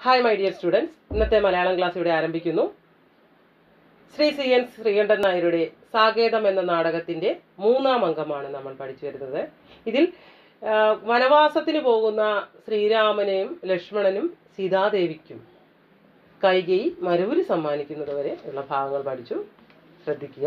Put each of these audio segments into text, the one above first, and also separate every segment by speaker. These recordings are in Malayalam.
Speaker 1: ഹായ് മൈ ഡിയർ സ്റ്റുഡൻസ് ഇന്നത്തെ മലയാളം ക്ലാസ് ഇവിടെ ആരംഭിക്കുന്നു ശ്രീ സി എൻ ശ്രീകണ്ഠൻ നായരുടെ സാകേതം എന്ന നാടകത്തിന്റെ മൂന്നാം അംഗമാണ് നമ്മൾ പഠിച്ചു വരുന്നത് ഇതിൽ ആ, വനവാസത്തിന് പോകുന്ന ശ്രീരാമനെയും ലക്ഷ്മണനും സീതാദേവിക്കും കൈകേയി മരുവിൽ സമ്മാനിക്കുന്നത് വരെ ഉള്ള ഭാഗങ്ങൾ പഠിച്ചു ശ്രദ്ധിക്കുക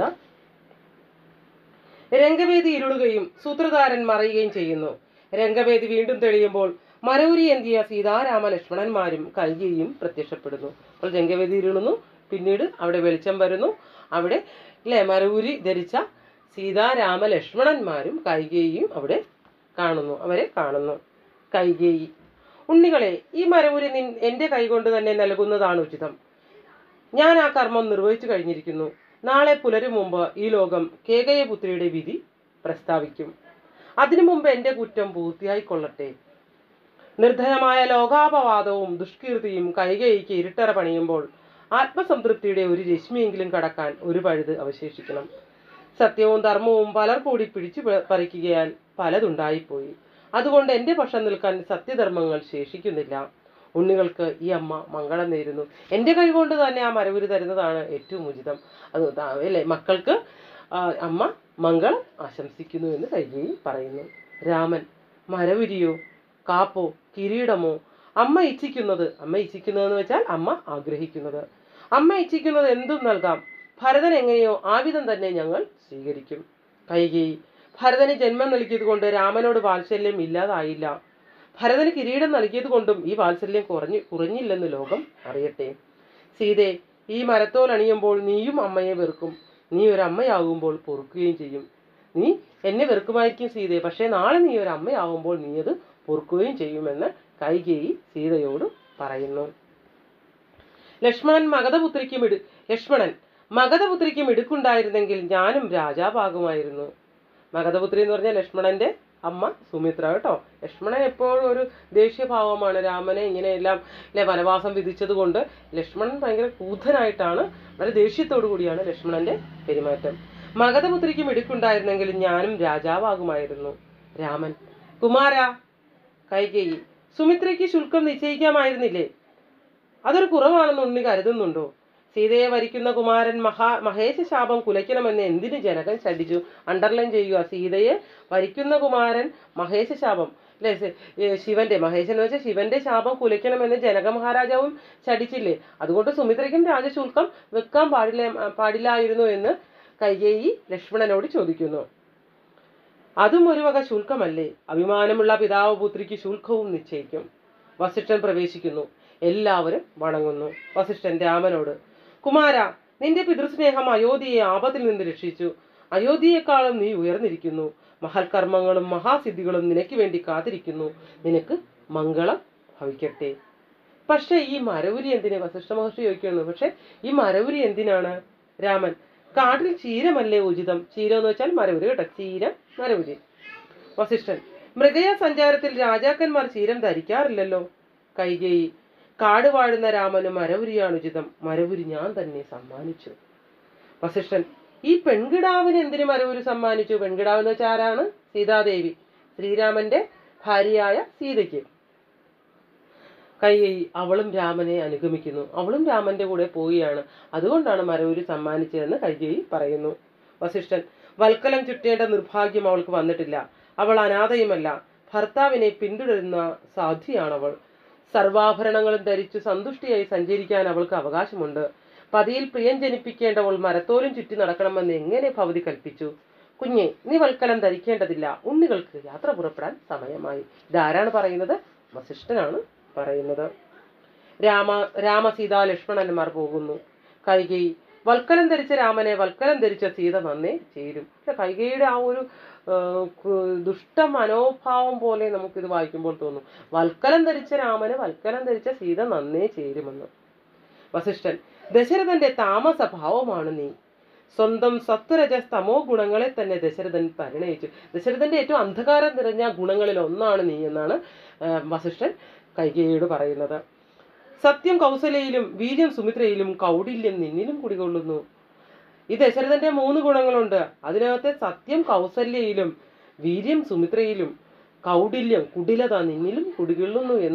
Speaker 1: രംഗവേദി ഇരുളുകയും സൂത്രധാരൻ മറയുകയും ചെയ്യുന്നു രംഗവേദി വീണ്ടും തെളിയുമ്പോൾ മരൗരി എന്തിയ സീതാരാമ ലക്ഷ്മണന്മാരും കൽകിയും പ്രത്യക്ഷപ്പെടുന്നു അപ്പോൾ രംഗവേദി ഇരുളുന്നു പിന്നീട് അവിടെ വെളിച്ചം വരുന്നു അവിടെ അല്ലേ മരൂരി ധരിച്ച സീതാരാമ ലക്ഷ്മണന്മാരും കൈകേയിയും അവിടെ കാണുന്നു അവരെ കാണുന്നു കൈകേയി ഉണ്ണികളെ ഈ മരവുരി നിൻ എൻ്റെ കൈകൊണ്ട് തന്നെ നൽകുന്നതാണ് ഉചിതം ഞാൻ ആ കർമ്മം നിർവഹിച്ചു കഴിഞ്ഞിരിക്കുന്നു നാളെ പുലരും മുമ്പ് ഈ ലോകം കേകയപുത്രിയുടെ വിധി പ്രസ്താവിക്കും അതിനു മുമ്പ് എൻ്റെ കുറ്റം പൂർത്തിയായിക്കൊള്ളട്ടെ നിർദ്ധയമായ ലോകാപവാദവും ദുഷ്കീർത്തിയും കൈകൈക്ക് ഇരുട്ടറ പണിയുമ്പോൾ ആത്മസംതൃപ്തിയുടെ ഒരു രശ്മിയെങ്കിലും കടക്കാൻ ഒരു പഴുത് അവശേഷിക്കണം സത്യവും ധർമ്മവും പലർ കൂടി പിടിച്ചു പ- പറിക്കുകയാൽ പലതുണ്ടായിപ്പോയി അതുകൊണ്ട് എൻ്റെ പക്ഷം നിൽക്കാൻ സത്യധർമ്മങ്ങൾ ശേഷിക്കുന്നില്ല ഉണ്ണികൾക്ക് ഈ അമ്മ മംഗളം നേരുന്നു എൻ്റെ കൈകൊണ്ട് തന്നെ ആ മരവുരി തരുന്നതാണ് ഏറ്റവും ഉചിതം അത് ദാ- അല്ലേ മക്കൾക്ക് ആ, അമ്മ മംഗളം ആശംസിക്കുന്നു എന്ന് കൈകേയി പറയുന്നു രാമൻ മരവുരിയോ കാപ്പോ കിരീടമോ അമ്മ ഇച്ഛിക്കുന്നത് അമ്മ ഇച്ഛിക്കുന്നതെന്ന് വെച്ചാൽ അമ്മ ആഗ്രഹിക്കുന്നത് അമ്മ ഇച്ഛിക്കുന്നത് എന്തും നൽകാം ഭരതൻ എങ്ങനെയോ ആ വിധം തന്നെ ഞങ്ങൾ സ്വീകരിക്കും കൈകേയി ഭരതന് ജന്മം നൽകിയത് കൊണ്ട് രാമനോട് വാത്സല്യം ഇല്ലാതായില്ല ഭരതന് കിരീടം നൽകിയത് കൊണ്ടും ഈ വാത്സല്യം കുറഞ്ഞു കുറഞ്ഞില്ലെന്ന് ലോകം അറിയട്ടെ സീതേ ഈ മരത്തോൽ അണിയുമ്പോൾ നീയും അമ്മയെ വെറുക്കും നീ ഒരു അമ്മയാകുമ്പോൾ പൊറുക്കുകയും ചെയ്യും നീ എന്നെ വെറുക്കുമായിരിക്കും സീതയെ പക്ഷേ നാളെ നീ ഒരു അമ്മയാകുമ്പോൾ നീ അത് പൊറുക്കുകയും ചെയ്യുമെന്ന് കൈകേയി സീതയോട് പറയുന്നു ലക്ഷ്മണൻ മഗധപുത്രിക്കും ഇടു ലക്ഷ്മണൻ മഗധപുത്രിക്കും ഇടുക്കുണ്ടായിരുന്നെങ്കിൽ ഞാനും രാജാവാകുമായിരുന്നു മഗധപുത്രി എന്ന് പറഞ്ഞാൽ ലക്ഷ്മണന്റെ അമ്മ സുമിത്ര കേട്ടോ ലക്ഷ്മണൻ എപ്പോഴും ഒരു ദേഷ്യഭാവമാണ് രാമനെ ഇങ്ങനെയെല്ലാം അല്ലെ വനവാസം വിധിച്ചത് കൊണ്ട് ലക്ഷ്മണൻ ഭയങ്കര ക്രൂധനായിട്ടാണ് വളരെ ദേഷ്യത്തോടു കൂടിയാണ് ലക്ഷ്മണന്റെ പെരുമാറ്റം മഗധപുത്രിക്കും ഇടുക്കുണ്ടായിരുന്നെങ്കിൽ ഞാനും രാജാവാകുമായിരുന്നു രാമൻ കുമാര കൈകേയി സുമിത്രയ്ക്ക് ശുൽക്കം നിശ്ചയിക്കാമായിരുന്നില്ലേ അതൊരു കുറവാണെന്ന് ഉണ്ണി കരുതുന്നുണ്ടോ സീതയെ വരിക്കുന്ന കുമാരൻ മഹാ മഹേശ ശാപം കുലയ്ക്കണമെന്ന് എന്തിനു ജനകൻ ശഠിച്ചു അണ്ടർലൈൻ ചെയ്യുക സീതയെ വരിക്കുന്ന കുമാരൻ മഹേശ ശാപം അല്ലെ ശിവന്റെ മഹേശൻ എന്ന് വെച്ചാൽ ശിവന്റെ ശാപം കുലയ്ക്കണമെന്ന് ജനക മഹാരാജാവും ശഠിച്ചില്ലേ അതുകൊണ്ട് സുമിത്രയ്ക്കും രാജശുൽക്കം വെക്കാൻ പാടില്ല പാടില്ലായിരുന്നു എന്ന് കൈകേയി ലക്ഷ്മണനോട് ചോദിക്കുന്നു അതും ഒരു വക ശുൽക്കമല്ലേ അഭിമാനമുള്ള പിതാവ് പുത്രിക്ക് ശുൽക്കവും നിശ്ചയിക്കും വസിഷ്ഠൻ പ്രവേശിക്കുന്നു എല്ലാവരും വണങ്ങുന്നു വസിഷ്ഠൻ രാമനോട് കുമാര നിന്റെ പിതൃസ്നേഹം അയോധ്യയെ ആപത്തിൽ നിന്ന് രക്ഷിച്ചു അയോധ്യയെക്കാളും നീ ഉയർന്നിരിക്കുന്നു മഹൽക്കർമ്മങ്ങളും മഹാസിദ്ധികളും നിനക്ക് വേണ്ടി കാത്തിരിക്കുന്നു നിനക്ക് മംഗളം ഭവിക്കട്ടെ പക്ഷേ ഈ മരവുരി എന്തിന് വസിഷ്ഠ മഹർഷി ചോദിക്കുന്നു പക്ഷെ ഈ മരവുരി എന്തിനാണ് രാമൻ കാട്ടിൽ ചീരമല്ലേ ഉചിതം ചീരം എന്ന് വെച്ചാൽ മരവുരി കേട്ടോ ചീരം മരവുരി വസിഷ്ഠൻ മൃഗയ സഞ്ചാരത്തിൽ രാജാക്കന്മാർ ചീരം ധരിക്കാറില്ലല്ലോ കൈകേയി കാട് വാഴുന്ന രാമന് മരവുരിയാണ് ഉചിതം മരവുരി ഞാൻ തന്നെ സമ്മാനിച്ചു വസിഷ്ഠൻ ഈ പെൺകിടാവിന് എന്തിനു മരവുരി സമ്മാനിച്ചു പെൺകിടാവ് എന്ന് വെച്ചാൽ ആരാണ് സീതാദേവി ശ്രീരാമന്റെ ഭാര്യയായ സീതയ്ക്ക് കൈകേയി അവളും രാമനെ അനുഗമിക്കുന്നു അവളും രാമന്റെ കൂടെ പോവുകയാണ് അതുകൊണ്ടാണ് മരവുരി സമ്മാനിച്ചതെന്ന് കൈകേയി പറയുന്നു വസിഷ്ഠൻ വൽക്കലം ചുറ്റേണ്ട നിർഭാഗ്യം അവൾക്ക് വന്നിട്ടില്ല അവൾ അനാഥയുമല്ല ഭർത്താവിനെ പിന്തുടരുന്ന സാധ്വിയാണവൾ സർവാഭരണങ്ങളും ധരിച്ചു സന്തുഷ്ടിയായി സഞ്ചരിക്കാൻ അവൾക്ക് അവകാശമുണ്ട് പതിയിൽ പ്രിയം ജനിപ്പിക്കേണ്ടവൾ മരത്തോലും ചുറ്റി നടക്കണമെന്ന് എങ്ങനെ ഭവതി കൽപ്പിച്ചു കുഞ്ഞെ നീ വൽക്കലം ധരിക്കേണ്ടതില്ല ഉണ്ണികൾക്ക് യാത്ര പുറപ്പെടാൻ സമയമായി ഇതാരാണ് പറയുന്നത് വസിഷ്ഠനാണ് പറയുന്നത് രാമ രാമസീത ലക്ഷ്മണന്മാർ പോകുന്നു കൈകേയി വൽക്കലം ധരിച്ച രാമനെ വൽക്കലം ധരിച്ച സീത നന്നേ ചേരും പക്ഷെ കൈകേയിയുടെ ആ ഒരു ആ, കു- ദുഷ്ട മനോഭാവം പോലെ നമുക്കിത് വായിക്കുമ്പോൾ തോന്നും വൽക്കലം ധരിച്ച രാമന് വൽക്കലം ധരിച്ച സീത നന്നേ ചേരുമെന്ന് വസിഷ്ഠൻ ദശരഥന്റെ താമസ ഭാവമാണ് നീ സ്വന്തം സത്വരജ തമോ ഗുണങ്ങളെ തന്നെ ദശരഥൻ പരിണയിച്ചു ദശരഥന്റെ ഏറ്റവും അന്ധകാരം നിറഞ്ഞ ഗുണങ്ങളിൽ ഒന്നാണ് നീ എന്നാണ് ആ, വസിഷ്ഠൻ കൈകേയിയോട് പറയുന്നത് സത്യം കൗസലയിലും വീര്യം സുമിത്രയിലും കൗടില്യം നിന്നിലും കുടികൊള്ളുന്നു ഈ ദശരഥന്റെ മൂന്ന് ഗുണങ്ങളുണ്ട് അതിനകത്തെ സത്യം കൗസല്യയിലും വീര്യം സുമിത്രയിലും കൗടില്യം കുടിലത നിന്നിലും കുടികൊള്ളുന്നു എന്ന്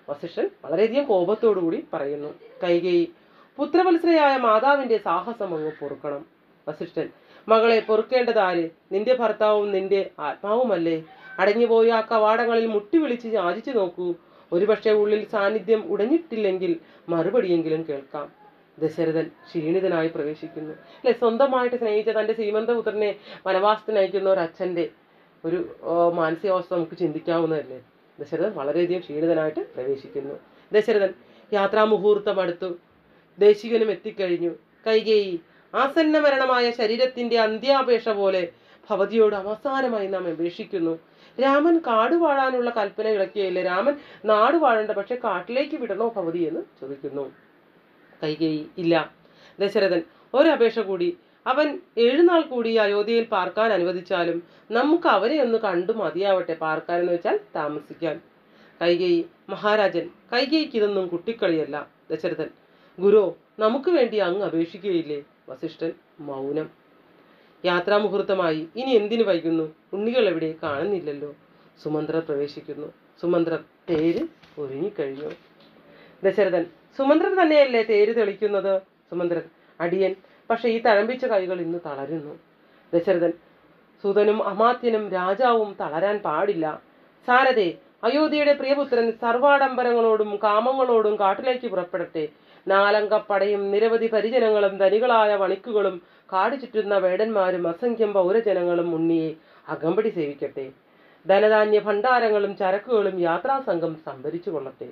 Speaker 1: വസിഷ്ഠൻ വളരെയധികം കോപത്തോടുകൂടി പറയുന്നു കൈകേയി പുത്രവത്സരയായ മാതാവിന്റെ സാഹസം അങ്ങ് പൊറുക്കണം വസിഷ്ഠൻ മകളെ പൊറുക്കേണ്ടതാര് നിന്റെ ഭർത്താവും നിന്റെ ആത്മാവുമല്ലേ അടഞ്ഞുപോയ ആ കവാടങ്ങളിൽ മുട്ടി വിളിച്ച് യാചിച്ചു നോക്കൂ ഒരുപക്ഷെ ഉള്ളിൽ സാന്നിധ്യം ഉടഞ്ഞിട്ടില്ലെങ്കിൽ മറുപടിയെങ്കിലും കേൾക്കാം ദശരഥൻ ക്ഷീണിതനായി പ്രവേശിക്കുന്നു അല്ലെ സ്വന്തമായിട്ട് സ്നേഹിച്ച തന്റെ സീമന്തപുത്രനെ വനവാസത്തിന് അയക്കുന്ന ഒരു അച്ഛന്റെ ഒരു ആ, മാനസികാവസ്ഥ നമുക്ക് ചിന്തിക്കാവുന്നതല്ലേ ദശരഥൻ വളരെയധികം ക്ഷീണിതനായിട്ട് പ്രവേശിക്കുന്നു ദശരഥൻ യാത്രാമുഹൂർത്തം അടുത്തു ദേശികനും എത്തിക്കഴിഞ്ഞു കൈകേയി ആസന്ന മരണമായ ശരീരത്തിന്റെ അന്ത്യാപേക്ഷ പോലെ ഭവതിയോട് അവസാനമായി നാം അപേക്ഷിക്കുന്നു രാമൻ കാട് വാഴാനുള്ള കൽപ്പന ഇളക്കിയില്ലേ രാമൻ നാട് വാഴേണ്ട പക്ഷെ കാട്ടിലേക്ക് വിടണോ ഭവതി എന്ന് ചോദിക്കുന്നു കൈകേയി ഇല്ല ദശരഥൻ ഒരപേക്ഷ കൂടി അവൻ ഏഴുനാൾ കൂടി അയോധ്യയിൽ പാർക്കാൻ അനുവദിച്ചാലും നമുക്ക് അവരെ ഒന്ന് കണ്ടു മതിയാവട്ടെ പാർക്കാൻ എന്ന് വെച്ചാൽ താമസിക്കാൻ കൈകേയി മഹാരാജൻ കൈകേയിക്ക് ഇതൊന്നും കുട്ടിക്കളിയല്ല ദശരഥൻ ഗുരു നമുക്ക് വേണ്ടി അങ്ങ് അപേക്ഷിക്കുകയില്ലേ വസിഷ്ഠൻ മൗനം യാത്രാമുഹൂർത്തമായി ഇനി എന്തിനു വൈകുന്നു ഉണ്ണികൾ എവിടെ കാണുന്നില്ലല്ലോ സുമന്ത്രർ പ്രവേശിക്കുന്നു സുമന്ത്രർ തേര് ഒരുങ്ങിക്കഴിഞ്ഞു ദശരഥൻ സുമന്ത്രർ തന്നെയല്ലേ തേര് തെളിക്കുന്നത് സുമന്ത്രൻ അടിയൻ പക്ഷെ ഈ തഴമ്പിച്ച കൈകൾ ഇന്ന് തളരുന്നു ദശരഥൻ സുതനും അമാത്യനും രാജാവും തളരാൻ പാടില്ല സാരഥേ അയോധ്യയുടെ പ്രിയപുത്രൻ സർവാഡംബരങ്ങളോടും കാമങ്ങളോടും കാട്ടിലേക്ക് പുറപ്പെടട്ടെ നാലങ്കപ്പടയും നിരവധി പരിജനങ്ങളും ധനികളായ വണിക്കുകളും കാട് ചുറ്റുന്ന വേടന്മാരും അസംഖ്യം പൗരജനങ്ങളും ഉണ്ണിയെ അകമ്പടി സേവിക്കട്ടെ ധനധാന്യ ഭണ്ഡാരങ്ങളും ചരക്കുകളും യാത്രാസംഘം സംഭരിച്ചു കൊള്ളട്ടെ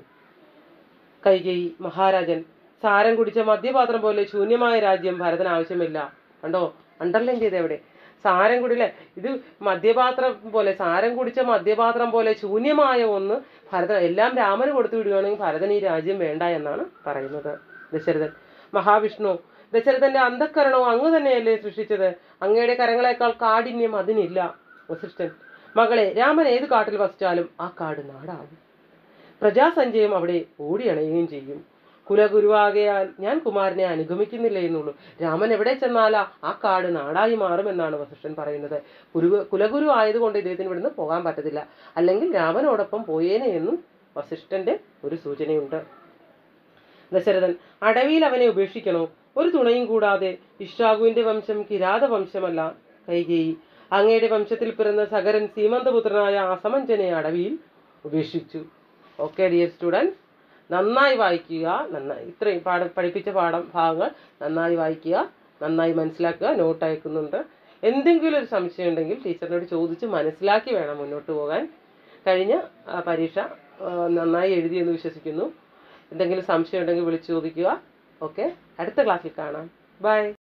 Speaker 1: കൈകേയി മഹാരാജൻ സാരം കുടിച്ച മദ്യപാത്രം പോലെ ശൂന്യമായ രാജ്യം ഭരതന് ആവശ്യമില്ല കണ്ടോ അണ്ടർലൈൻ ചെയ്ത് എവിടെ സാരം കുടിലെ ഇത് മദ്യപാത്രം പോലെ സാരം കുടിച്ച മദ്യപാത്രം പോലെ ശൂന്യമായ ഒന്ന് ഭരതൻ എല്ലാം രാമന് കൊടുത്തു വിടുകയാണെങ്കിൽ ഭരതൻ ഈ രാജ്യം വേണ്ട എന്നാണ് പറയുന്നത് ദശരഥൻ മഹാവിഷ്ണു ദശരഥന്റെ അന്ധക്കരണവും അങ്ങ് തന്നെയല്ലേ സൃഷ്ടിച്ചത് അങ്ങയുടെ കരങ്ങളെക്കാൾ കാഠിന്യം അതിനില്ല വസിഷ്ഠൻ മകളെ രാമൻ ഏത് കാട്ടിൽ വസിച്ചാലും ആ കാട് നാടാവും പ്രജാസഞ്ചയം അവിടെ ഓടിയണയുകയും ചെയ്യും കുലഗുരുവാകയാൽ ഞാൻ കുമാരനെ അനുഗമിക്കുന്നില്ല എന്നുള്ളൂ രാമൻ എവിടെ ചെന്നാലാ ആ കാട് നാടായി മാറുമെന്നാണ് വസിഷ്ഠൻ പറയുന്നത് കുരു കുലഗുരു ആയതുകൊണ്ട് ഇദ്ദേഹത്തിന് ഇവിടുന്ന് പോകാൻ പറ്റത്തില്ല അല്ലെങ്കിൽ രാമനോടൊപ്പം പോയേനെ എന്നും വസിഷ്ഠന്റെ ഒരു സൂചനയുണ്ട് ദശരഥൻ അടവിയിൽ അവനെ ഉപേക്ഷിക്കണോ ഒരു തുണയും കൂടാതെ ഇഷാഗുവിന്റെ വംശം കിരാത വംശമല്ല കൈകേയി അങ്ങയുടെ വംശത്തിൽ പിറന്ന സകരൻ സീമന്തപുത്രനായ അസമഞ്ജനെ അടവിയിൽ ഉപേക്ഷിച്ചു ഓക്കെ ഡിയർ സ്റ്റുഡൻസ് നന്നായി വായിക്കുക നന്നായി ഇത്രയും പാഠ പഠിപ്പിച്ച പാഠം ഭാഗങ്ങൾ നന്നായി വായിക്കുക നന്നായി മനസ്സിലാക്കുക നോട്ട് അയക്കുന്നുണ്ട് എന്തെങ്കിലും ഒരു സംശയം ഉണ്ടെങ്കിൽ ടീച്ചറിനോട് ചോദിച്ച് മനസ്സിലാക്കി വേണം മുന്നോട്ട് പോകാൻ കഴിഞ്ഞ ആ, പരീക്ഷ ആ, നന്നായി എഴുതിയെന്ന് വിശ്വസിക്കുന്നു എന്തെങ്കിലും സംശയം ഉണ്ടെങ്കിൽ വിളിച്ചു ചോദിക്കുക ഓക്കെ അടുത്ത ക്ലാസ്സിൽ കാണാം ബൈ